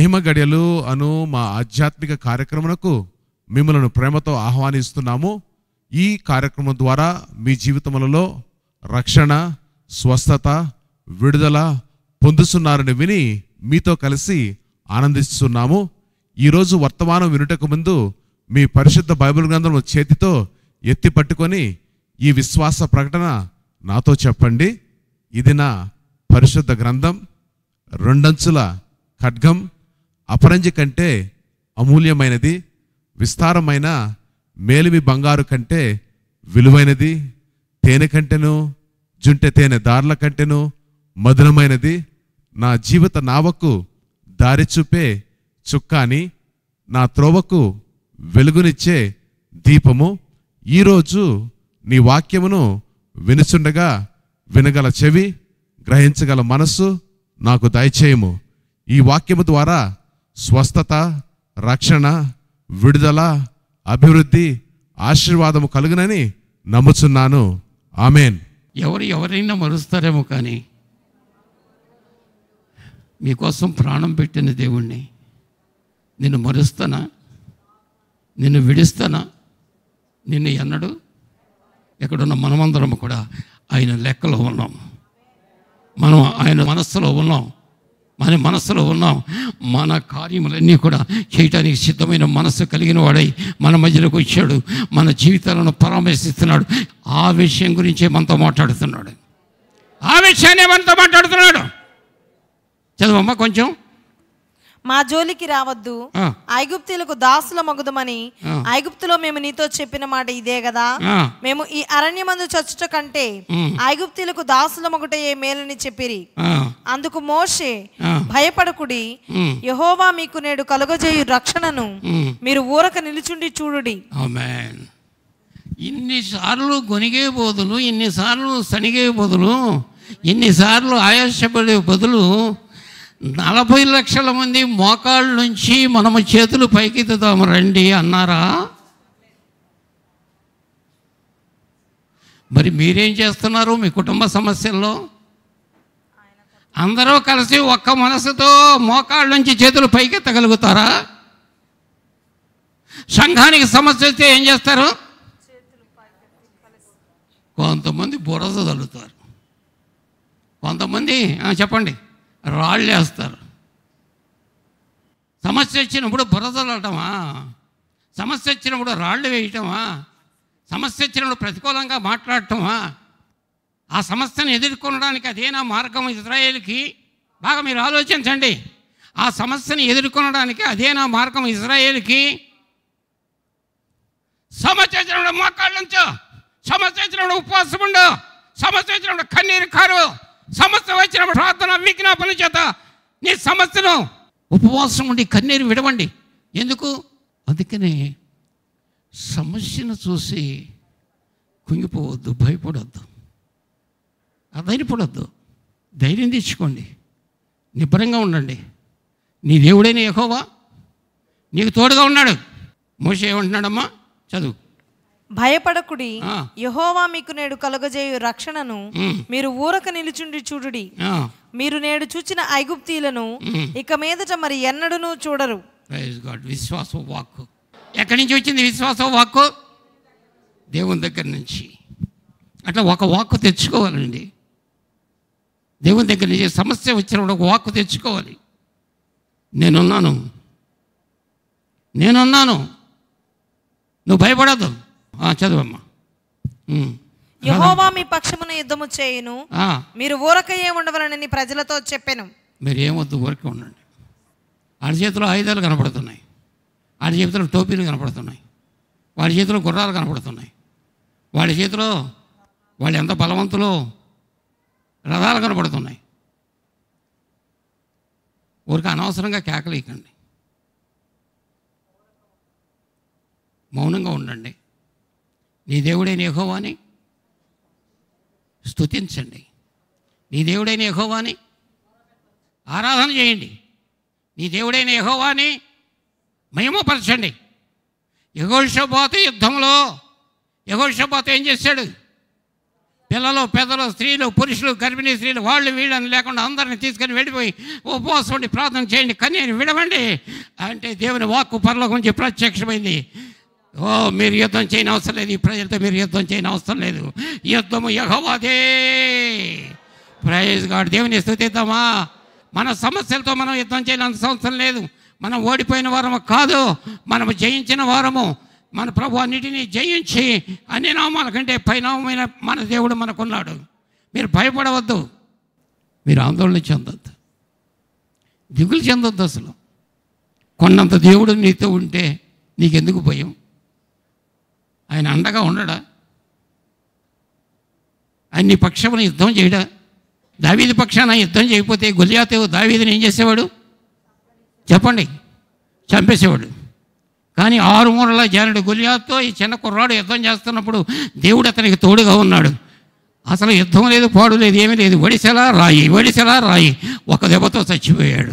మహిమ గడియలు అను మా ఆధ్యాత్మిక కార్యక్రమమునకు మిమ్మలను ప్రేమతో ఆహ్వానిస్తున్నాము ఈ కార్యక్రమం ద్వారా మీ జీవితములలో రక్షణ స్వస్థత విడుదల పొందుతున్నారని విని మీతో కలిసి ఆనందిస్తున్నాము ఈరోజు వర్తమానం వినుటకు ముందు మీ పరిశుద్ధ బైబిల్ గ్రంథం చేతితో ఎత్తి పట్టుకొని ఈ విశ్వాస ప్రకటన నాతో చెప్పండి ఇది నా పరిశుద్ధ గ్రంథం రెండంచుల ఖడ్గం అపరంజి కంటే అమూల్యమైనది విస్తారమైన మేలిమి బంగారు కంటే విలువైనది తేనె కంటెను జుంటె తేనె దారుల కంటెను మధురమైనది నా జీవిత నావకు దారి చూపే చుక్కాని నా త్రోవకు వెలుగునిచ్చే దీపము ఈరోజు నీ వాక్యమును వినుచుండగా వినగల చెవి గ్రహించగల మనస్సు నాకు దయచేయము ఈ వాక్యము ద్వారా స్వస్థత రక్షణ విడుదల అభివృద్ధి ఆశీర్వాదము కలుగునని నమ్ముచున్నాను ఆమెన్ ఎవరు ఎవరైనా మరుస్తారేమో కానీ మీకోసం ప్రాణం పెట్టిన దేవుణ్ణి నిన్ను మరుస్తానా నిన్ను విడిస్తానా నిన్ను ఎన్నడు ఎక్కడున్న మనమందరం కూడా ఆయన లెక్కలో ఉన్నాం మనం ఆయన మనస్సులో ఉన్నాం మన మనస్సులో ఉన్నాం మన కార్యములన్నీ కూడా చేయటానికి సిద్ధమైన మనస్సు కలిగిన వాడై మన మధ్యలోకి వచ్చాడు మన జీవితాలను పరామర్శిస్తున్నాడు ఆ విషయం గురించే మనతో మాట్లాడుతున్నాడు ఆ విషయాన్ని మనతో మాట్లాడుతున్నాడు చదవమ్మా కొంచెం మా జోలికి రావద్దు ఆ, ఐగుప్తులకు దాసుల మగుదమని ఆ. ఐగుప్తులో మేము నీతో చెప్పిన మాట ఇదే కదా ఆ, మేము ఈ అరణ్యమందు చచ్చుట కంటే ఉమ్. ఐగుప్తులకు దాసుల మగుటయే మేలని చెప్పిరి ఆ, అందుకు మోషే ఆ. భయపడకుడి ఉమ్, యహోవా మీకు నేడు కలుగజేయు రక్షణను ఉమ్. మీరు ఊరక నిలుచుండి చూడుడి ఆమెన్ ఇన్నిసార్లు గొనిగే బదులు ఇన్నిసార్లు సనిగే బదులు ఇన్నిసార్లు ఆయాసపడే బదులు నలభై లక్షల మంది మోకాళ్ళ నుంచి మనము చేతులు పైకెత్తుదాము రండి అన్నారా మరి మీరేం చేస్తున్నారు మీ కుటుంబ సమస్యల్లో అందరూ కలిసి ఒక్క మనసుతో మోకాళ్ళ నుంచి చేతులు పైకెత్తగలుగుతారా సంఘానికి సమస్య వస్తే ఏం చేస్తారు కొంతమంది బురద తల్లుతారు కొంతమంది ఆ, చెప్పండి రాళ్ళు వేస్తారు సమస్య వచ్చినప్పుడు బురద తల్లటమా సమస్య వచ్చినప్పుడు రాళ్ళు వేయటమా సమస్య వచ్చినప్పుడు ప్రతికూలంగా మాట్లాడటమా ఆ సమస్యను ఎదుర్కొనడానికి అదేనా మార్గం ఇజ్రాయేల్కి బాగా మీరు ఆలోచించండి ఆ సమస్యను ఎదుర్కొనడానికి అదేనా మార్గం ఇజ్రాయేల్కి సమస్య వచ్చినప్పుడు మోకాళ్ళు ఉంచు సమస్య వచ్చినప్పుడు ఉపవాసం ఉండు సమస్య వచ్చినప్పుడు కన్నీరు కారు సమస్య వచ్చినప్పుడు ప్రార్థన విజ్ఞాపన చేత నీ సమస్యను ఉపవాసం ఉండి కన్నీరు విడవండి ఎందుకు అందుకనే సమస్యను చూసి కుంగిపోవద్దు భయపడొద్దు ధైర్యపడొద్దు ధైర్యం తెచ్చుకోండి నిబ్బరంగా ఉండండి నీ దేవుడైన యెహోవా నీకు తోడుగా ఉన్నాడు మోషే ఏమంటున్నాడమ్మా చదువు భయపడకుడి ఆ. యహోవా మీకు నేడు కలుగజేయు రక్షణను ఉమ్, మీరు ఊరక నిలుచుండి చూడుడి ఆ, మీరు నేడు చూచిన ఐగుప్తీలను ఉమ్. ఇక మీదట మరి ఎన్నడూనూ చూడరు ప్రైజ్ గాడ్ విశ్వాస వాక్కు ఎక్కడి నుంచి వచ్చింది విశ్వాస వాక్కు దేవుని దగ్గర నుంచి అట్లా ఒక వాక్కు తెచ్చుకోవాలండి దేవుని దగ్గర నుంచి సమస్య వచ్చినప్పుడు ఒక వాక్కు తెచ్చుకోవాలి నేనున్నాను నేనున్నాను నువ్వు భయపడద్దు చదువమ్మా ఉమ్. యహోవా మీ పక్షమున యుద్ధము చేయును ఆ, మీరు ఊరకయ్యే ఉండవలనని ప్రజలతో చెప్పెను మీరు ఏమొద్దు ఊరికే ఉండండి వాడి చేతిలో ఆయుధాలు కనపడుతున్నాయి వాడి చేతిలో టోపీలు కనపడుతున్నాయి వాడి చేతిలో గుర్రాలు కనపడుతున్నాయి వాడి చేతిలో వాళ్ళు ఎంత బలవంతులో రథాలు కనపడుతున్నాయి ఊరికి అనవసరంగా కేకలేయకండి మౌనంగా ఉండండి నీ దేవుడైన యెహోవాని స్తుతించండి నీ దేవుడైన యెహోవాని ఆరాధన చేయండి నీ దేవుడైన యెహోవాని మహిమపరచండి యహోషబాతు యుద్ధంలో యహోషబాతు ఏం చేశాడు పిల్లలు పెద్దలు స్త్రీలు పురుషులు గర్భిణీ స్త్రీలు వాళ్ళు వీళ్ళని లేకుండా అందరిని తీసుకొని వెళ్ళిపోయి ఉపవాసం ఉండి ప్రార్థన చేయండి కన్నీరు విడవండి అంటే దేవుని వాక్కు పరలోకం నుంచి ప్రత్యక్షమైంది ఓ మీరు యుద్ధం చేయని అవసరం లేదు ఈ ప్రజలతో మీరు యుద్ధం చేయని అవసరం లేదు యుద్ధము యహోవాదే ప్రైజ్ గాడ్ దేవుని స్థుతిద్దామా మన సమస్యలతో మనం యుద్ధం చేయాల్సిన అవసరం లేదు మనం ఓడిపోయిన వారము కాదు మనము జయించిన వారము మన ప్రభు అన్నిటినీ జయించి అన్ని నామాల కంటే పైనామైన మన దేవుడు మనకున్నాడు మీరు భయపడవద్దు మీరు ఆందోళన చెందొద్దు దిగులు చెందొద్దు అసలు కొన్నంత దేవుడు నీతో ఉంటే నీకెందుకు భయం ఆయన అండగా ఉండడా ఆయన నీ పక్షమున యుద్ధం చేయడా దావీది పక్షాన యుద్ధం చేయకపోతే గొలియాతే దావీదిని ఏం చేసేవాడు చెప్పండి చంపేసేవాడు కానీ ఆరు మూరల జానుడు గొలియాతో ఈ చిన్న కుర్రాడు యుద్ధం చేస్తున్నప్పుడు దేవుడు అతనికి తోడుగా ఉన్నాడు అసలు యుద్ధం లేదు పాడు లేదు ఏమీ లేదు వడిసెలా రాయి వడిసెలా రాయి ఒక దెబ్బతో చచ్చిపోయాడు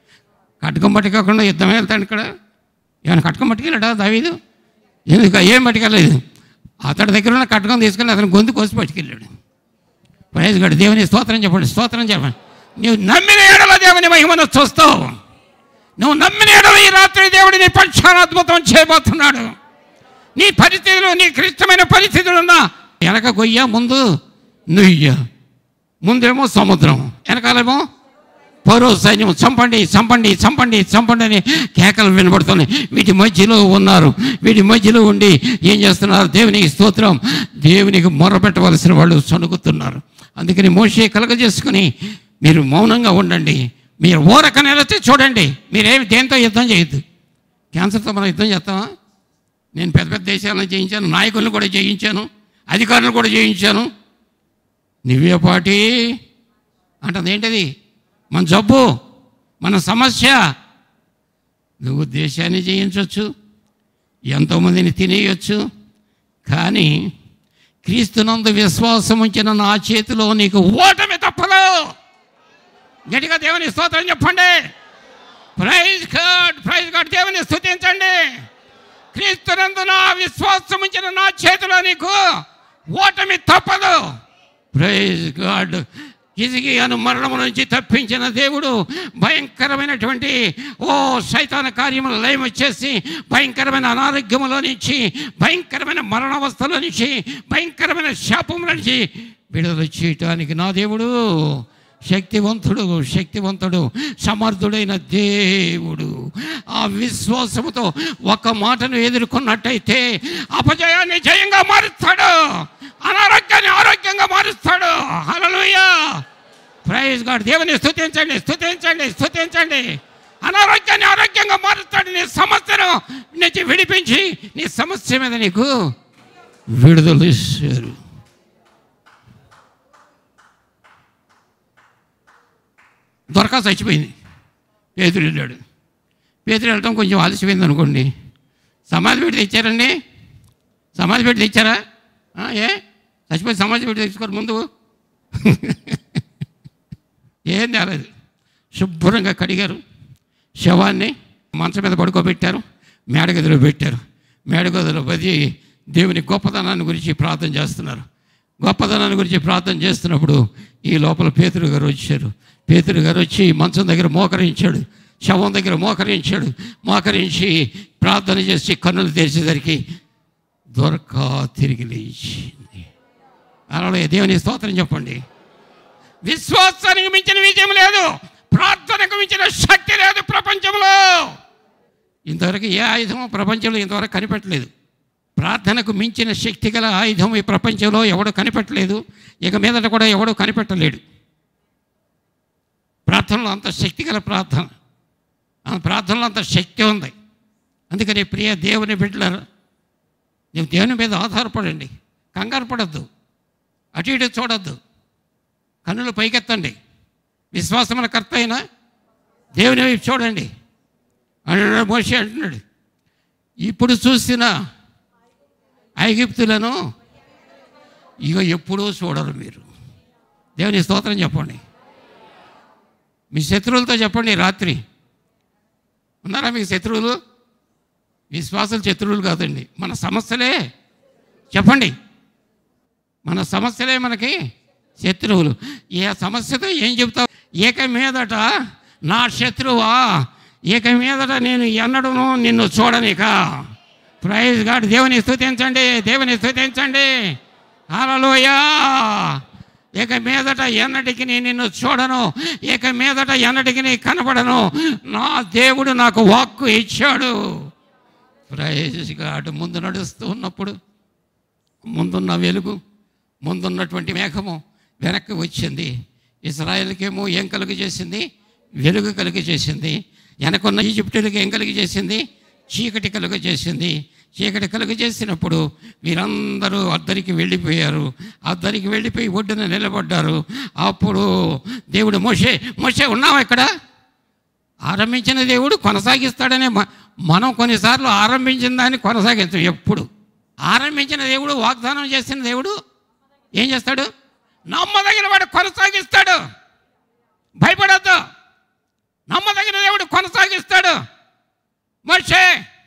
కటకం పట్టుకోకుండా యుద్ధం వెళ్తాడు ఇక్కడ ఏమైనా కటకం పట్టుకెళ్ళాడా దావీదు ఎందుకు ఏం పట్టుకెళ్ళలేదు అతడి దగ్గర ఉన్న కటకం తీసుకెళ్ళి అతను గొంతు కోసి పట్టుకెళ్ళాడు ప్రైజ్ గడు దేవుని స్తోత్రం చెప్పండి స్తోత్రం చెప్పండి నువ్వు నమ్మిన ఏడల దేవుని మహిమను చూస్తావు నువ్వు నమ్మిన ఏడల ఈ రాత్రి దేవుడి నీ పక్షాన అద్భుతం చేయబోతున్నాడు నీ పరిస్థితులు నీ క్లిష్టమైన పరిస్థితులు ఉన్నా వెనక గొయ్య ముందు నుయ్య ముందేమో సముద్రం వెనకాలేమో పరో సైన్యం చంపండి చంపండి చంపండి చంపండి అని కేకలు వినబడుతున్నాయి వీటి మధ్యలో ఉన్నారు వీటి మధ్యలో ఉండి ఏం చేస్తున్నారు దేవునికి స్తోత్రం దేవునికి మొరపెట్టవలసిన వాళ్ళు సణుకుతున్నారు అందుకని మోషే కలగజేసుకుని మీరు మౌనంగా ఉండండి మీరు ఓరక నిలచి చూడండి మీరేమి దేంతో యుద్ధం చేయొద్దు క్యాన్సర్తో మనం యుద్ధం చేస్తామా నేను పెద్ద పెద్ద దేశాలను జయించాను నాయకులను కూడా జయించాను అధికారులను కూడా జయించాను నువ్వే పాటి అంటది ఏంటది మన జబ్బు మన సమస్య నువ్వు దేశాన్ని జయించవచ్చు ఎంతోమందిని తినేయచ్చు కానీ క్రీస్తునందు విశ్వాసం ఉంచిన నా చేతిలో నీకు ఓటమి తప్పదు గట్టిగా దేవుని స్తోత్రం చెప్పండి ప్రైజ్ గాడ్ ప్రైజ్ గాడ్ దేవుని స్తుతించండి క్రీస్తునందు నా విశ్వాసం ఉంచిన నా చేతిలో నీకు ఓటమి తప్పదు ప్రైజ్ గాడ్ హిజికియాను మరణము నుంచి తప్పించిన దేవుడు భయంకరమైనటువంటి ఓ సైతాన కార్యములు లయం వచ్చేసి భయంకరమైన అనారోగ్యములో నుంచి భయంకరమైన మరణావస్థలో నుంచి భయంకరమైన శాపముల నుంచి విడుదల చేయటానికి నా దేవుడు శక్తివంతుడు శక్తివంతుడు సమర్థుడైన దేవుడు ఆ విశ్వాసముతో ఒక మాటను ఎదుర్కొన్నట్టయితే అపజయాన్ని జయంగా మారుస్తాడు అనారోగ్యాన్ని ఆరోగ్యంగా మారుస్తాడు హల్లెలూయా ప్రైజ్ గాడ్ దేవుని స్తుతించండి స్తుతించండి స్తుతించండి అనారోగ్యాన్ని ఆరోగ్యంగా మారుస్తాడు నీ సమస్యను నుంచి విడిపించి నీ సమస్య మీద నీకు విడుదల ఇస్తారు దొరక చచ్చిపోయింది పేదరు వెళ్ళాడు పేదరు వెళ్ళటం కొంచెం ఆలస్యమైంది అనుకోండి సమాధి పెట్టి తెచ్చారండి సమాధి పెట్టి తెచ్చారా ఆ, ఏ చచ్చిపోయి సమాధి పెట్టి తెచ్చుకోరు ముందు ఏం తేలేదు శుభ్రంగా కడిగారు శవాన్ని మంచం మీద పడుకోబెట్టారు మేడగదిలో పెట్టారు మేడగదిలో పది దేవుని గొప్పతనాన్ని గురించి ప్రార్థన చేస్తున్నారు గొప్పతనాన్ని గురించి ప్రార్థన చేస్తున్నప్పుడు ఈ లోపల పేతురు గారు వచ్చారు పేతురు గారు వచ్చి మంచం దగ్గర మోకరించాడు శవం దగ్గర మోకరించాడు మోకరించి ప్రార్థన చేసి కన్నులు తెరిచేసరికి దొరక తిరిగి లేచింది అలా దేవుని స్తోత్రం చెప్పండి విశ్వాసానికి మించిన విజయం లేదు ప్రార్థనకు మించిన శక్తి లేదు ప్రపంచంలో ఇంతవరకు ఏ ఆయుధం ప్రపంచంలో ఇంతవరకు కనిపెట్టలేదు ప్రార్థనకు మించిన శక్తి గల ఆయుధం ఈ ప్రపంచంలో ఎవడు కనిపెట్టలేదు ఇక మీదట కూడా ఎవడు కనిపెట్టలేడు ప్రార్థనలో అంత శక్తి గల ప్రార్థన ఆ ప్రార్థనలో అంత శక్తి ఉంది అందుకని ప్రియ దేవుని బిడ్డలారా నీవు దేవుని మీద ఆధారపడండి కంగారు పడద్దు అటు ఇటు చూడొద్దు కన్నులు పైకెత్తండి విశ్వాసముల కర్త అయిన దేవుని వైపు చూడండి అన్నాడు మోషి అంటున్నాడు ఇప్పుడు చూసిన ఐగిప్తులను ఇక ఎప్పుడూ చూడరు మీరు దేవుని స్తోత్రం చెప్పండి మీ శత్రువులతో చెప్పండి రాత్రి ఉన్నారా మీకు శత్రువులు విశ్వాసాలు శత్రువులు కాదండి మన సమస్యలే చెప్పండి మన సమస్యలే మనకి శత్రువులు ఏ సమస్యతో ఏం చెప్తావు ఏక మీదట నా శత్రువా ఏక మీదట నేను ఎన్నడూను నిన్ను చూడనిక ప్రైజ్ గాడ్ దేవుని స్థుతించండి దేవుని స్థుతించండి హల్లెలూయా ఇక మీదట ఎన్నటికి నేను నిన్ను చూడను ఇక మీదట ఎన్నటికి నీ కనపడను నా దేవుడు నాకు వాక్కు ఇచ్చాడు ప్రైజ్ గాడ్ ముందు నడుస్తూ ఉన్నప్పుడు ముందున్న వెలుగు ముందున్నటువంటి మేఘము వెనక్కి వచ్చింది ఇస్రాయేల్కేమో ఏం కలుగు చేసింది వెలుగు కలుగు చేసింది వెనకున్న ఈజిప్టులకి ఏం కలుగు చేసింది చీకటి కలుగు చేసింది చీకటి కలుగు చేసినప్పుడు వీరందరూ అద్దరికి వెళ్ళిపోయారు అద్దరికి వెళ్ళిపోయి ఒడ్డున నిలబడ్డారు అప్పుడు దేవుడు మోషే మోషే ఉన్నావా ఇక్కడ ఆరంభించిన దేవుడు కొనసాగిస్తాడనే మ- మనం కొన్నిసార్లు ఆరంభించిన దాన్ని కొనసాగించం ఎప్పుడు ఆరంభించిన దేవుడు వాగ్దానం చేసిన దేవుడు ఏం చేస్తాడు నమ్మదగిన వాడు కొనసాగిస్తాడు భయపడద్దు నమ్మదగిన దేవుడు కొనసాగిస్తాడు మనిషే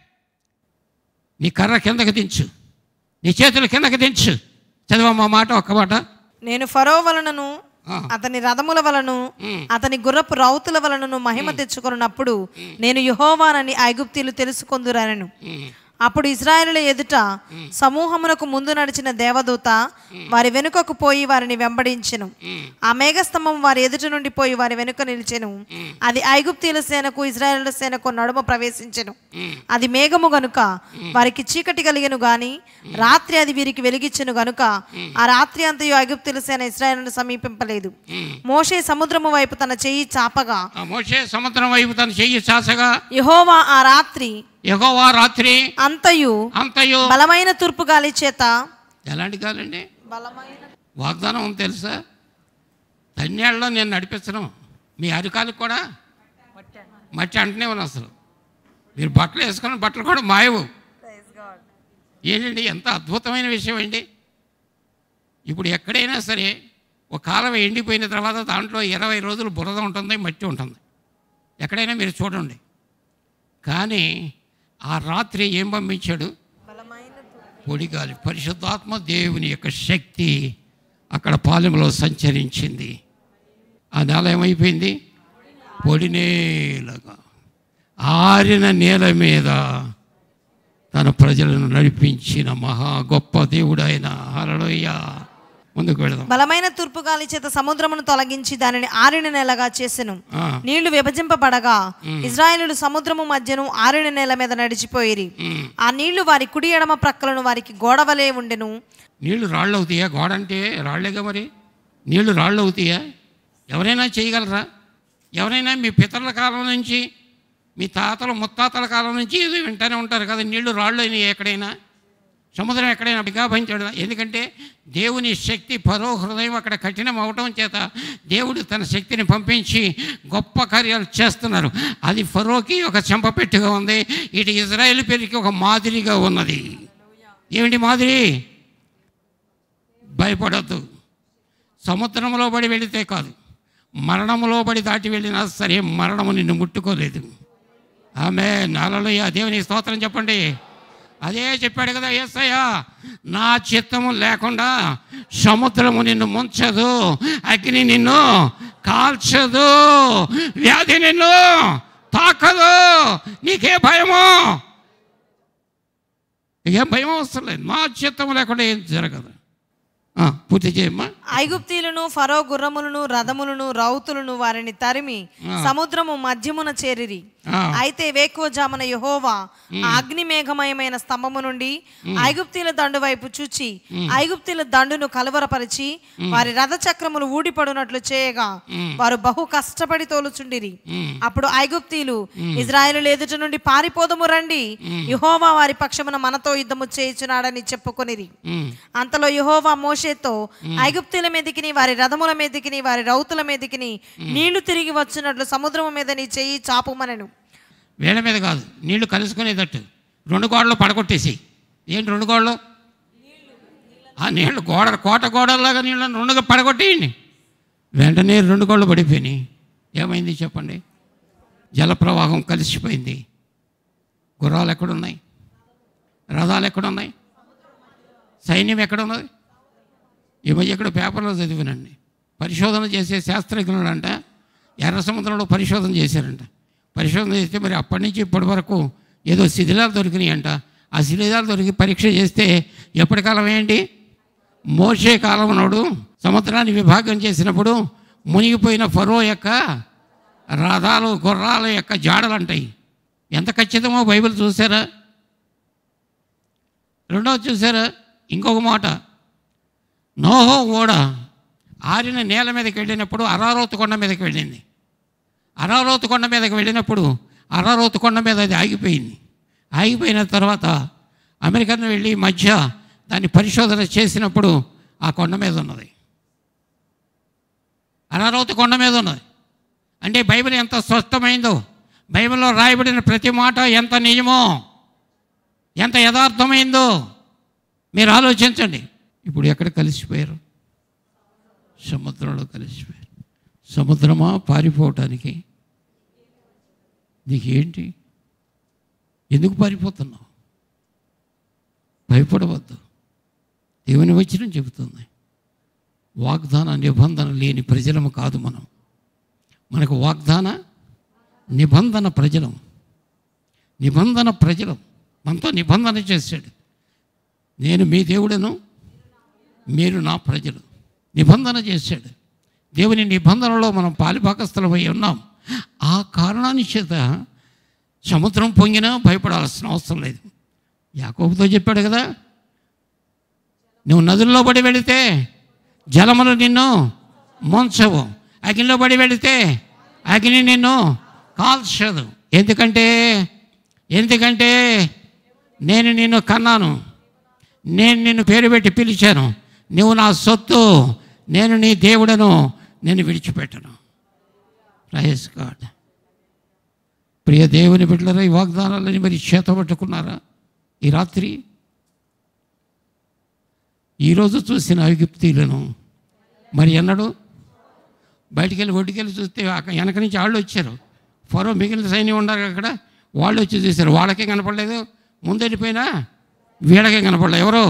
నీ కర్ర కిందకి దించు నీ చేతులు కిందకి దించు చదవమ్మా మాట ఒక్క మాట నేను ఫరో వలనను ఆ. అతని రథముల వలను ఉమ్. అతని గుర్రపు రౌతుల వలనను మహిమ తెచ్చుకొనున్నప్పుడు నేను యహోవానని ఐగుప్తీలు తెలుసుకొందురనను ఉమ్, అప్పుడు ఇజ్రాయేలుల ఎదుట సమూహమునకు ముందు నడిచిన దేవదూత వారి వెనుకకు పోయి వారిని వెంబడించెను ఉమ్, ఆ మేఘస్తంభం వారి ఎదుట నుండి పోయి వారి వెనుక నిలిచెను అది ఐగుప్తీల సేనకు ఇజ్రాయేలుల సేనకు నడుమ ప్రవేశించెను ఉమ్. అది మేఘము గనుక వారికి చీకటి కలిగెను గాని రాత్రి అది వీరికి వెలిగించెను గనుక ఆ రాత్రి అంతయు ఐగుప్తుల సేన ఇస్రాయేలును సమీపింపలేదు ఉమ్. మోషే సముద్రము వైపు తన చెయ్యి చాపగా ఆ మోషే సముద్రం వైపు తన చెయ్యి చాసగా యహోవా ఆ రాత్రి ఎగోవా రాత్రి అంతయు అంతయు బలమైన తూర్పు గాలి చేత ఎలాంటి గాలండి బలమైన వాగ్దానం ఉంది తెలుసా తన్నేళ్ళలో నేను నడిపించను మీ అరికాలకు కూడా మట్టి అంటనే ఉన్నాను అసలు మీరు బట్టలు వేసుకున్న బట్టలు కూడా మాయవు ఏంటండి ఎంత అద్భుతమైన విషయం అండి ఇప్పుడు ఎక్కడైనా సరే ఒక కాలం ఎండిపోయిన తర్వాత దాంట్లో ఇరవై రోజులు బురద ఉంటుంది మట్టి ఉంటుంది ఎక్కడైనా మీరు చూడండి కానీ ఆ రాత్రి ఏం పంపించాడు బలమైన తూర్పు. పొడిగాలి పరిశుద్ధాత్మ దేవుని యొక్క శక్తి అక్కడ పాలెంలో సంచరించింది ఆ నేల ఏమైపోయింది పొడి నేలగా ఆరిన నేల మీద తన ప్రజలను నడిపించిన మహా గొప్ప దేవుడు ఆయన హరలోయ ముందుకు వెళదాం బలమైన తూర్పు గాలి చేత సముద్రమును తొలగించి దానిని ఆరిన నెలగా చేసెను ఆ, నీళ్లు విభజింపబడగా ఇజ్రాయేలులు సముద్రము మధ్యను ఆరిన నేల మీద నడిచిపోయిరి ఉమ్. ఆ నీళ్లు వారి కుడి ఎడమ ప్రక్కలను వారికి గోడవలే ఉండెను నీళ్లు రాళ్ళు అవుతాయా గోడ అంటే రాళ్లేగా మరి నీళ్లు రాళ్ళు అవుతాయా ఎవరైనా చేయగలరా ఎవరైనా మీ పితరుల కాలం నుంచి మీ తాతల ముత్తాతల కాలం నుంచి ఇది వింటూనే ఉంటారు కదా నీళ్లు రాళ్ళు అయినాయి ఎక్కడైనా సముద్రం ఎక్కడైనా విగాభించాడు ఎందుకంటే దేవుని శక్తి పరో హృదయం అక్కడ కఠినం అవటం చేత దేవుడు తన శక్తిని పంపించి గొప్ప కార్యాలు చేస్తున్నారు అది ఫరోకి ఒక చెంపపెట్టుగా ఉంది ఇటు ఇజ్రాయేల్ పేరుకి ఒక మాదిరిగా ఉన్నది ఏమిటి మాదిరి భయపడద్దు సముద్రంలో పడి వెళితే కాదు మరణంలో పడి దాటి వెళ్ళినా సరే మరణము నిన్ను ముట్టుకోలేదు ఆమె నాలలో దేవుని స్తోత్రం చెప్పండి అదే చెప్పాడు కదా ఏసయ్య నా చిత్తము లేకుండా సముద్రము నిన్ను ముంచదు అగ్ని నిన్ను కాల్చదు వ్యాధి నిన్ను తాకదు నీకే భయము ఏం భయం అవసరం లేదు మా చిత్తము లేకుండా ఏం జరగదు ఆ, పూర్తి చేయమ్మా ఐగుప్తీలను ఫరో గుర్రములను రథములను రౌతులను వారిని తరిమి సముద్రము మధ్యమున చేరిరి ఆ, అయితే వేకువజామున యహోవా ఆ అగ్ని మేఘమయమైన స్తంభము నుండి ఐగుప్తీల దండు వైపు చూచి ఐగుప్తీల దండును కలువరపరిచి వారి రథ చక్రములు ఊడిపడునట్లు చేయగా వారు బహు కష్టపడి తోలుచుండిరి ఉమ్, అప్పుడు ఐగుప్తీలు ఇజ్రాయేలు ఎదుట నుండి పారిపోదము రండి యహోవా వారి పక్షమున మనతో యుద్ధము చేయుచున్నాడని చెప్పుకొనిరి ఉమ్, అంతలో యహోవా మోషేతో ఐగుప్తుల మీదికిని వారి రథముల మీదికిని వారి రౌతుల మీదికిని నీళ్లు తిరిగి వచ్చినట్లు సముద్రము మీద నీ చెయ్యి చాపుమనెను వేళ మీద కాదు నీళ్లు కలుసుకునేటట్టు రెండు గోడలు పడగొట్టేసి ఏంటి రెండు గోడలు ఆ నీళ్ళు గోడ కోట గోడలాగా నీళ్ళని రెండుగా పడగొట్టేయండి వెంటనే రెండు గోడలు పడిపోయినాయి ఏమైంది చెప్పండి జలప్రవాహం కలిసిపోయింది గుర్రాలు ఎక్కడున్నాయి రథాలు ఎక్కడున్నాయి సైన్యం ఎక్కడున్నది ఈ మధ్య ఇక్కడ పేపర్లో చదివినండి పరిశోధన చేసే శాస్త్రజ్ఞులు అంట ఎర్ర సముద్రంలో పరిశోధన చేశారంట పరిశోధన చేస్తే మరి అప్పటి నుంచి ఇప్పటి వరకు ఏదో శిథిలాలు దొరికినాయి అంట ఆ శిథిలాలు దొరికి పరీక్ష చేస్తే ఎప్పటి కాలం ఏంటి మోసే కాలం నాడు సముద్రాన్ని విభాగం చేసినప్పుడు మునిగిపోయిన ఫరో యొక్క రథాలు గుర్రాల యొక్క జాడలు అంటాయి ఎంత ఖచ్చితమో బైబిల్ చూసారా రెండవది చూసారా ఇంకొక మాట నోహో ఓడ ఆరిన నేల మీదకి వెళ్ళినప్పుడు అరారోతు కొండ మీదకి వెళ్ళింది అరారోతు కొండ మీదకి వెళ్ళినప్పుడు అరారోతు కొండ మీద అది ఆగిపోయింది ఆగిపోయిన తర్వాత అమెరికన్ వెళ్ళి మధ్య దాన్ని పరిశోధన చేసినప్పుడు ఆ కొండ మీద ఉన్నది అరారోతు కొండ మీద ఉన్నది అంటే బైబిల్ ఎంత స్వస్థమైందో బైబిల్లో రాయబడిన ప్రతి మాట ఎంత నిజమో ఎంత యథార్థమైందో మీరు ఆలోచించండి ఇప్పుడు ఎక్కడ కలిసిపోయారు సముద్రంలో కలిసిపోయారు సముద్రమా పారిపోవటానికి నీకేంటి ఎందుకు పారిపోతున్నావు భయపడవద్దు దేవుని వచ్చిన చెబుతుంది వాగ్దాన నిబంధన లేని ప్రజలము కాదు మనం మనకు వాగ్దాన నిబంధన ప్రజలం నిబంధన ప్రజలం మనతో నిబంధన చేశాడు నేను మీ దేవుడను మీరు నా ప్రజలు నిబంధన చేశాడు దేవుని నిబంధనలో మనం పాలిపాకస్థలమై ఉన్నాం ఆ కారణాన్ని చేత సముద్రం పొంగినా భయపడాల్సిన అవసరం లేదు యాకోబుతో చెప్పాడు కదా నువ్వు నదుల్లో పడి వెళితే జలములు నిన్ను ముంచవు అగ్నిలో పడి వెళితే అగ్ని నిన్ను కాల్చదు ఎందుకంటే ఎందుకంటే నేను నిన్ను కన్నాను నేను నిన్ను పేరు పెట్టి పిలిచాను నువ్వు నా సొత్తు నేను నీ దేవుడను నేను విడిచిపెట్టను ప్రైజ్ గాడ్ ప్రియ దేవుని బిడ్డలరా ఈ వాగ్దానాలని మరి చేత పట్టుకున్నారా ఈ రాత్రి ఈరోజు చూసిన ఐగుప్తీలను మరి ఎన్నడు బయటికి వెళ్ళి ఒడ్డుకెళ్ళి చూస్తే అక్కడ వెనక నుంచి వాళ్ళు వచ్చారు ఫరో మిగిలిన సైన్యం ఉన్నారు అక్కడ వాళ్ళు వచ్చి చూశారు వాళ్ళకే కనపడలేదు ముందెళ్ళిపోయినా వీళ్ళకే కనపడలేదు ఎవరో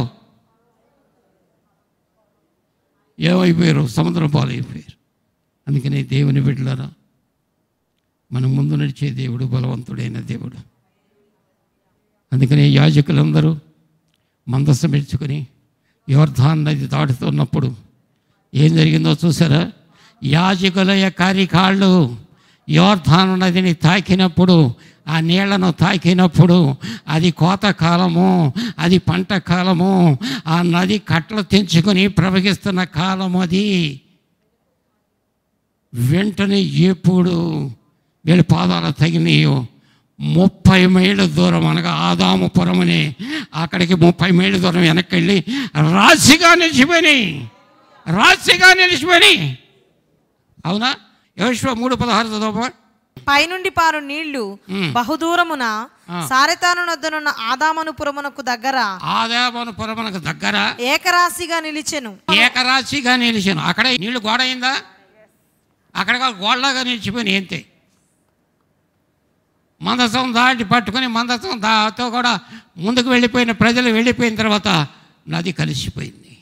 ఏమైపోయారు సముద్రం పాలైపోయారు అందుకని దేవుని బిడ్డలారా మనం ముందు నడిచే దేవుడు బలవంతుడైన దేవుడు అందుకని యాజకులందరూ మందస్సు మెచ్చుకొని యోర్ధాన్ నది దాటుతున్నప్పుడు ఏం జరిగిందో చూసారా యాజకుల యొక్క కాళ్ళు యోర్ధాను నదిని తాకినప్పుడు ఆ నీళ్లను తాకినప్పుడు అది కోత కాలము అది పంట కాలము ఆ నది కట్టలు తెంచుకొని ప్రవహిస్తున్న కాలం అది వెంటనే ఎప్పుడు వీళ్ళ పాదాలు తగినాయో ముప్పై మైళ్ళ దూరం అనగా ఆదాముపురం అని అక్కడికి ముప్పై మైళ్ళ దూరం వెనక్కి వెళ్ళి రాశిగా నిలిచిపోయినాయి రాశిగా నిలిచిపోయినాయి అవునా యోశ్వ మూడు పదహారు చదవ పైనుండి పారు నీళ్లు బహుదూరమున సారెతాను నొద్దనున్న ఆదామనుపురమునకు దగ్గర ఆదాముపురమునకు దగ్గర ఏకరాశిగా నిలిచెను ఏకరాశిగా నిలిచాను అక్కడ నీళ్లు గోడ అయిందా అక్కడ గోడలాగా నిలిచిపోయినాయి అంతే మందసం దాటి పట్టుకొని మందసం దాతో కూడా ముందుకు వెళ్ళిపోయిన ప్రజలు వెళ్ళిపోయిన తర్వాత నది కలిసిపోయింది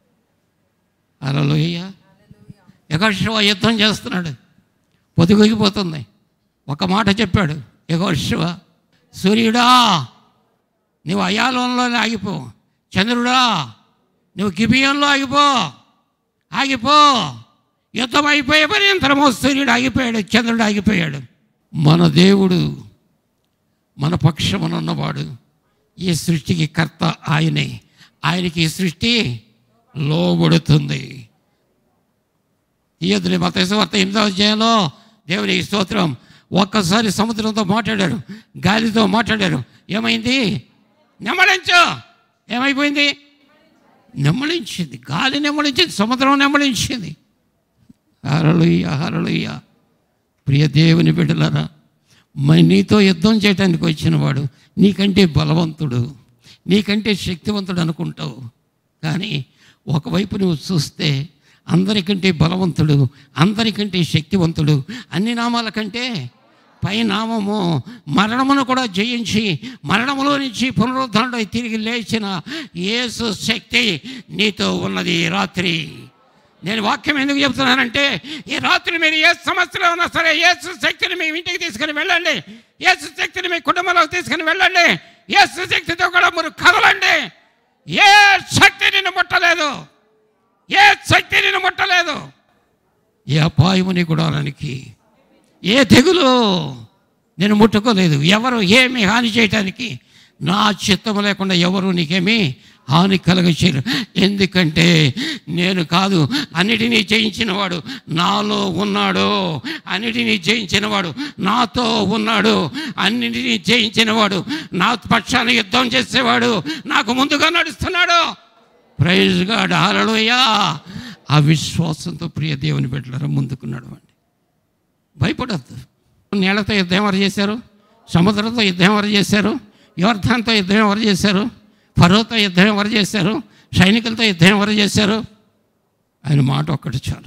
అలలోయ యగోశివ యుద్ధం చేస్తున్నాడు పొదుగుగిపోతుంది ఒక మాట చెప్పాడు యగోశివ సూర్యుడా నువ్వు అయాలంలోనే ఆగిపో చంద్రుడా నువ్వు గిబియంలో ఆగిపో ఆగిపో యుద్ధం అయిపోయే పర్యంతరమో సూర్యుడు ఆగిపోయాడు చంద్రుడు ఆగిపోయాడు మన దేవుడు మన పక్షమునున్నవాడు ఈ సృష్టికి కర్త ఆయనే ఆయనకి ఈ సృష్టి లోబడుతుంది తీయదులే మత వార్త ఎనిమిదవ అధ్యాయంలో దేవుని స్తోత్రం ఒక్కసారి సముద్రంతో మాట్లాడారు గాలితో మాట్లాడారు ఏమైంది నెమ్మడించు ఏమైపోయింది నెమ్మడించింది గాలి నెమ్మడించింది సముద్రం నెమ్మడించింది హరలుయ్య హరలుయ్య ప్రియ దేవుని బిడ్డలారా మరి నీతో యుద్ధం చేయడానికి వచ్చినవాడు నీకంటే బలవంతుడు నీకంటే శక్తివంతుడు అనుకుంటావు కానీ ఒకవైపు నువ్వు చూస్తే అందరికంటే బలవంతుడు అందరికంటే శక్తివంతుడు అన్ని నామాల కంటే పై నామము మరణమును కూడా జయించి మరణములో నుంచి పునరుద్ధరణలో తిరిగి లేచిన యేసు శక్తి నీతో ఉన్నది ఈ రాత్రి నేను వాక్యం ఎందుకు చెప్తున్నానంటే ఈ రాత్రి మీరు ఏ సమస్యలో ఉన్నా సరే యేసు శక్తిని మీ ఇంటికి తీసుకుని వెళ్ళండి యేసు శక్తిని మీ కుటుంబంలోకి తీసుకుని వెళ్ళండి యేసు శక్తితో కూడా మీరు కదలండి ఏ శక్తి నిన్ను ముట్టలేదు ఏ శక్తి నిన్ను ముట్టలేదు ఏ అపాయము నీ గుడారానికి ఏ తెగులు నేను ముట్టుకోలేదు ఎవరు ఏమి హాని చేయటానికి నా చిత్తము లేకుండా ఎవరు నీకేమీ హాని కలగచేయరు ఎందుకంటే నేను కాదు అన్నిటినీ జయించినవాడు నాలో ఉన్నాడు అన్నిటినీ జయించినవాడు నాతో ఉన్నాడు అన్నిటినీ జయించినవాడు నా పక్షాన యుద్ధం చేసేవాడు నాకు ముందుగా నడుస్తున్నాడు ప్రైజ్ గాడ్ హాలలోయా ఆ విశ్వాసంతో ప్రియ దేవుని బిడ్డలారా ముందుకు నడవండి భయపడద్దు నీళ్లతో యుద్ధం ఎవరు చేశారు సముద్రంతో యుద్ధం ఎవరు చేశారు యువర్ధంతో యుద్ధం ఎవరు చేశారు ఫరోతో యుద్ధం ఎవరు చేశారు సైనికులతో యుద్ధం ఎవరు చేశారు ఆయన మాట ఒక్కటి చాలు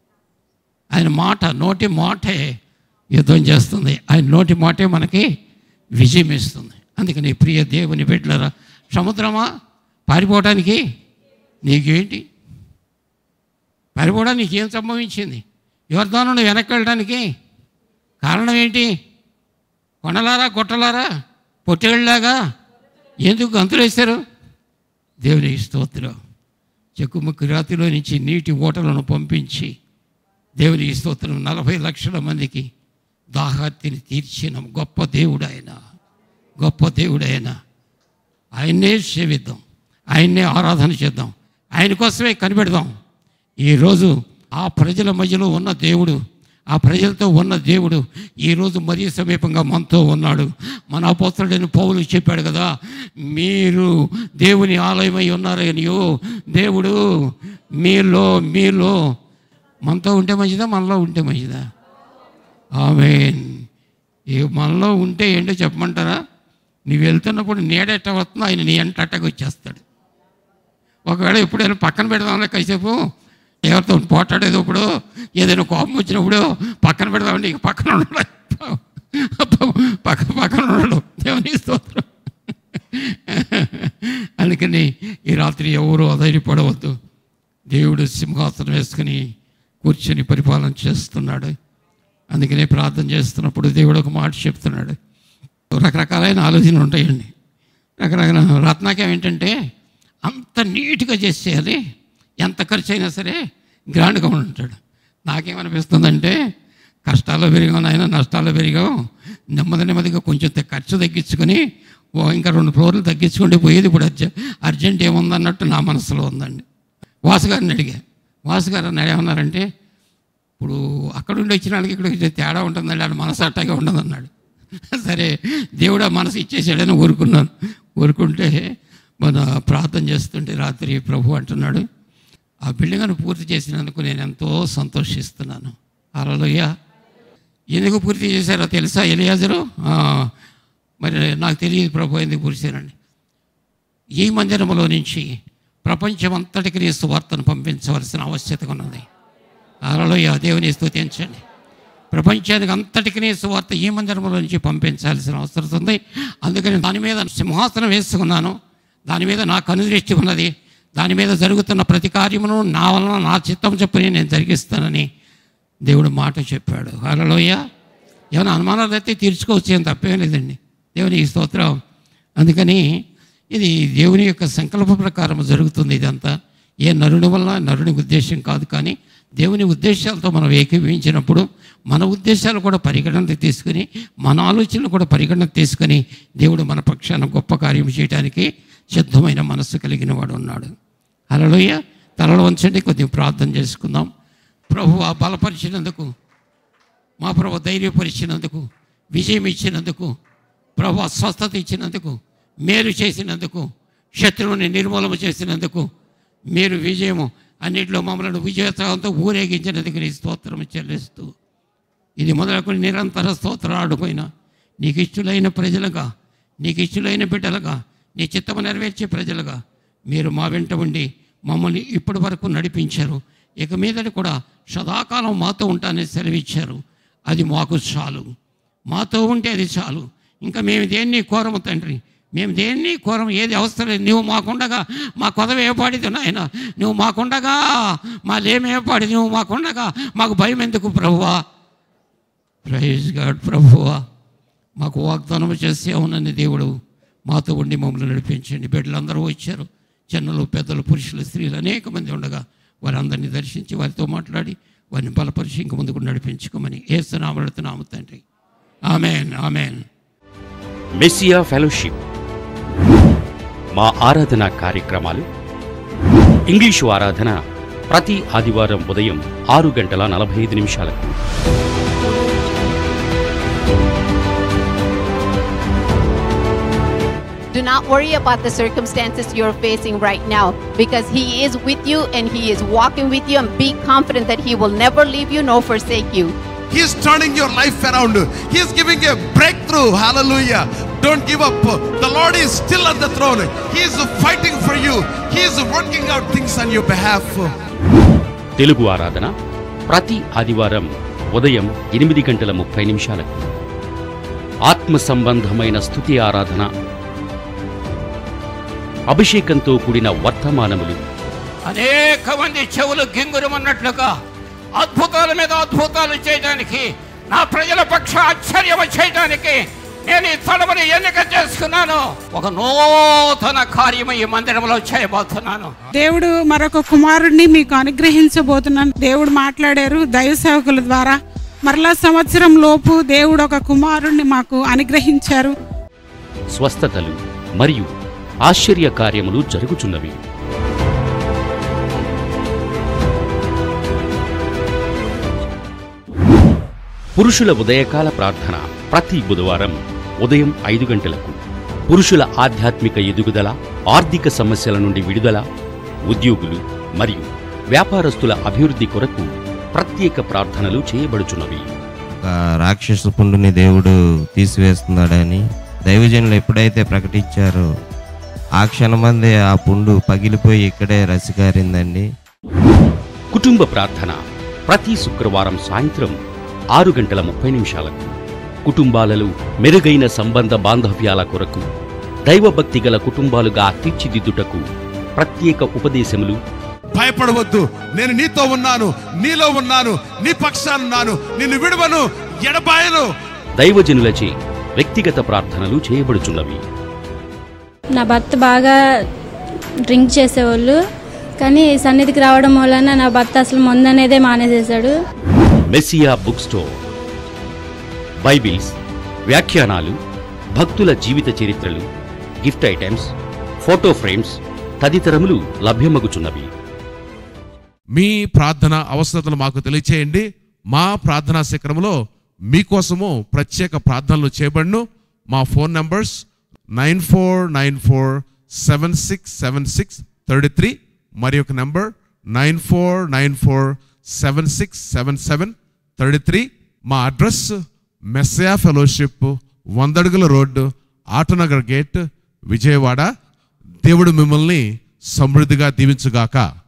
ఆయన మాట నోటి మాటే యుద్ధం చేస్తుంది ఆయన నోటి మాటే మనకి విజయం ఇస్తుంది అందుకని ప్రియ దేవుని బిడ్డలరా సముద్రమా పారిపోవడానికి నీకేంటి పారిపోవడానికి ఏం సంభవించింది యువర్ధానం వెనక్కి వెళ్ళడానికి కారణం ఏంటి కొండలారా గుట్టలారా పొట్టేళ్ళలాగా ఎందుకు గంతులు వేశారు దేవుని స్తోత్రం చెక్కుముక్కు రాతిలో నుంచి నీటి ఓటలను పంపించి దేవుని స్తోత్రం నలభై లక్షల మందికి దాహార్తిని తీర్చిన గొప్ప దేవుడు ఆయన గొప్ప దేవుడు ఆయన ఆయన్నే సేవిద్దాం ఆయన్నే ఆరాధన చేద్దాం ఆయన కోసమే కనిపెడదాం ఈరోజు ఆ ప్రజల మధ్యలో ఉన్న దేవుడు ఆ ప్రజలతో ఉన్న దేవుడు ఈరోజు మరీ సమీపంగా మనతో ఉన్నాడు మన అపోత్రుడైన పౌలు చెప్పాడు కదా మీరు దేవుని ఆలయమై ఉన్నారనియో దేవుడు మీలో మీలో మనతో ఉంటే మంచిదా మనలో ఉంటే మంచిదా ఆమెన్ ఏ మనలో ఉంటే ఏంటో చెప్పమంటారా నువ్వు వెళ్తున్నప్పుడు నీడెట్ట వస్తుందో ఆయన నీ ఎంట అట్టకు వచ్చేస్తాడు ఒకవేళ ఎప్పుడైనా పక్కన పెడదామన్నా కాసేపు ఎవరితో పోటాడేది ఇప్పుడు ఏదైనా కోపం వచ్చినప్పుడు పక్కన పెడదామండి ఇక పక్కన ఉండడు పక్క పక్కన ఉండడు దేవుని స్తోత్రం అందుకని ఈ రాత్రి ఎవరు అధైర్యపడవద్దు దేవుడు సింహాసనం వేసుకుని కూర్చొని పరిపాలన చేస్తున్నాడు అందుకనే ప్రార్థన చేస్తున్నప్పుడు దేవుడు ఒక మాట చెప్తున్నాడు రకరకాలైన ఆలోచనలు ఉంటాయండి రకరకాల రత్నాకం ఏంటంటే అంత నీట్గా చేసేయాలి ఎంత ఖర్చు అయినా సరే గ్రాండ్గా ఉంటాడు నాకేమనిపిస్తుందంటే కష్టాల్లో పెరిగాం నాయన నష్టాల్లో పెరిగాం నెమ్మది నెమ్మదిగా కొంచెం తె- ఖర్చు తగ్గించుకొని ఓ ఇంకా రెండు ఫ్లోర్లు తగ్గించుకుంటే పోయేది ఇప్పుడు అర్జె అర్జెంట్ ఏముందన్నట్టు నా మనసులో ఉందండి వాసు గారిని అడిగా వాసు గారు అన్నాడు ఏమన్నారంటే ఇప్పుడు అక్కడ ఉండి వచ్చిన వాళ్ళకి ఇక్కడ వచ్చే తేడా ఉంటుందండి ఆడ మనసు అట్టాగే ఉండదు అన్నాడు సరే దేవుడు ఆ మనసు ఇచ్చేసాడని ఊరుకున్నాను ఊరుకుంటే మన ప్రార్థన చేస్తుంటే రాత్రి ప్రభు అంటున్నాడు ఆ బిల్డింగ్ను పూర్తి చేసినందుకు నేను ఎంతో సంతోషిస్తున్నాను అలలోయ ఎందుకు పూర్తి చేశారో తెలుసా ఎలియాజరు ఆ, మరి నాకు తెలియదు ప్రభు ఎందుకు పూర్తి చేశారండి ఈ మందిరములో నుంచి ప్రపంచమంతటికి నీ సువార్తను పంపించవలసిన ఆవశ్యకత ఉన్నది అలలోయ దేవుని స్తుతించండి ప్రపంచానికి అంతటికి సువార్త ఈ మందిరంలో నుంచి పంపించాల్సిన అవసరం ఉంది అందుకని దాని మీద సింహాసనం వేసుకున్నాను దాని మీద నా కనుదృష్టి ఉన్నది దాని మీద జరుగుతున్న ప్రతి కార్యమును నా వలన నా చిత్తం చెప్పుని నేను జరిగిస్తానని దేవుడు మాట చెప్పాడు హలోయ ఏమైనా అనుమానాలు అయితే తీర్చుకోవచ్చు ఏం తప్పేం లేదండి దేవుని ఈ స్తోత్రం అందుకని ఇది దేవుని యొక్క సంకల్ప ప్రకారం జరుగుతుంది ఇదంతా ఏ నరుని వల్ల నరుని ఉద్దేశం కాదు కానీ దేవుని ఉద్దేశాలతో మనం ఏకీభవించినప్పుడు మన ఉద్దేశాలు కూడా పరిగణనకు తీసుకుని మన ఆలోచనలు కూడా పరిగణనకు తీసుకుని దేవుడు మన పక్షాన గొప్ప కార్యం చేయడానికి సిద్ధమైన మనస్సు కలిగిన వాడు ఉన్నాడు అలలోయ తలలో ఉంచండి కొద్దిగా ప్రార్థన చేసుకుందాం ప్రభు ఆ బలపరిచినందుకు మా ప్రభు ధైర్యపరిచినందుకు విజయం ఇచ్చినందుకు ప్రభు స్వస్థత ఇచ్చినందుకు మేలు చేసినందుకు శత్రువుని నిర్మూలన చేసినందుకు మీరు విజయము అన్నింటిలో మమ్మల్ని విజయత్వంతో ఊరేగించినందుకు నీ స్తోత్రం చెల్లిస్తూ ఇది మొదలుకొని నిరంతర స్తోత్రాడుపోయిన నీకు ఇష్టలైన ప్రజలుగా నీకు ఇష్టలైన బిడ్డలుగా నీ చిత్తము నెరవేర్చే ప్రజలుగా మీరు మా వెంట ఉండి మమ్మల్ని ఇప్పటి వరకు నడిపించారు ఇక మీదటి కూడా సదాకాలం మాతో ఉంటానని సెలవిచ్చారు అది మాకు చాలు మాతో ఉంటే అది చాలు ఇంకా మేము దేన్ని కోరము తండ్రి మేము దేన్ని కోరము ఏది అవసరం లేదు నువ్వు మాకుండగా మా కొదవ ఏ పాడిది నాయన నువ్వు మాకుండగా మా లేమే పాడిది నువ్వు మాకుండగా మాకు భయం ఎందుకు ప్రభువా ప్రైజ్ గాడ్ ప్రభువా మాకు వాగ్దానం చేసే అవునని దేవుడు మాతో ఉండి మమ్మల్ని నడిపించండి బిడ్డలందరూ వచ్చారు చిన్నలు పెద్దలు పురుషులు స్త్రీలు అనేక మంది ఉండగా వారందరినీ దర్శించి వారితో మాట్లాడి వారిని బలపరిచి ఇంక ముందుకు నడిపించుకోమని ఏసునామడుతున్నాము తండ్రి ఆమెన్ ఆమెన్ మెస్సియా ఫెలోషిప్ మా ఆరాధన కార్యక్రమాలు ఇంగ్లీషు ఆరాధన ప్రతి ఆదివారం ఉదయం ఆరు గంటల నలభై ఐదు నిమిషాలకు Do not worry about the circumstances you're facing right now because He is with you and He is walking with you, and be confident that He will never leave you nor forsake you. He is turning your life around. He is giving a breakthrough. Hallelujah. Don't give up. The Lord is still on the throne. He is fighting for you. He is working out things on your behalf. Telugu ఆరాధన ప్రతి ఆదివారం ఉదయం ఎనిమిది గంటల ముప్పై నిమిషాలకు ఆత్మ సంబంధమైన స్థుతి ఆరాధన అభిషేకంతో కూడిన వర్తమానములు అనేక మంది చెవులు గింగురమన్నట్లుగా అద్భుతాల మీద అద్భుతాలు చేయడానికి నా ప్రజల పక్ష ఆశ్చర్యం చేయడానికి నేను ఈ తలమని ఎన్నిక చేసుకున్నాను ఒక నూతన కార్యము ఈ మందిరంలో చేయబోతున్నాను దేవుడు మరొక కుమారుడిని మీకు అనుగ్రహించబోతున్నాను దేవుడు మాట్లాడారు దైవ సేవకుల ద్వారా మరలా సంవత్సరం లోపు దేవుడు ఒక కుమారుణ్ణి మాకు అనుగ్రహించారు స్వస్థతలు మరియు ఆశ్చర్య కార్యములు జరుగుచున్నవి పురుషుల ఉదయకాల ప్రార్థన ప్రతి బుధవారం ఉదయం ఐదు గంటలకు పురుషుల ఆధ్యాత్మిక ఎదుగుదల ఆర్థిక సమస్యల నుండి విడుదల ఉద్యోగులు మరియు వ్యాపారస్తుల అభివృద్ధి కొరకు ప్రత్యేక ప్రార్థనలు చేయబడుచున్నవి ఒక రాక్షస పుండుని దేవుడు తీసివేస్తున్నాడని దైవజనులు ఎప్పుడైతే ప్రకటించారో ఆ క్షణమందే ఆ పుండు పగిలిపోయి ఇక్కడే రసిగారిందండి కుటుంబ ప్రార్థన ప్రతి శుక్రవారం సాయంత్రం ఆరు గంటల ముప్పై నిమిషాలకు కుటుంబాలలో మెరుగైన సంబంధ బాంధవ్యాల కొరకు దైవభక్తి గల కుటుంబాలుగా తీర్చిదిద్దుటకు ప్రత్యేక ఉపదేశములు భయపడవద్దు నేను నీతో ఉన్నాను నీలో ఉన్నాను నీ పక్షానున్నాను నిన్ను విడవను ఎడబాయను దైవజనులచే వ్యక్తిగత ప్రార్థనలు చేయబడుచున్నవి నా భర్త బాగా డ్రింక్ చేసేవాళ్ళు కానీ సన్నిధికి రావడం వలన నా భర్త అసలు ముందనేదే మానేసేశాడు మెస్సియా బుక్ స్టోర్ బైబిల్స్ వ్యాఖ్యానాలు భక్తుల జీవిత చరిత్రలు గిఫ్ట్ ఐటెమ్స్ ఫోటో ఫ్రేమ్స్ తదితరములు లభ్యమగుచున్నవి మీ ప్రార్థన అవసరతలు మాకు తెలియచేయండి మా ప్రార్థనా శిఖరంలో మీకోసము ప్రత్యేక ప్రార్థనలు చేయబడును మా phone numbers nine four nine four seven six seven six thirty three మరి ఒక number nine four nine four seven six seven seven thirty three మా అడ్రస్ మెస్సయా ఫెలోషిప్ వందడుగుల రోడ్డు ఆటోనగర్ గేట్ విజయవాడ దేవుడు మిమ్మల్ని సమృద్ధిగా దీవించుగాక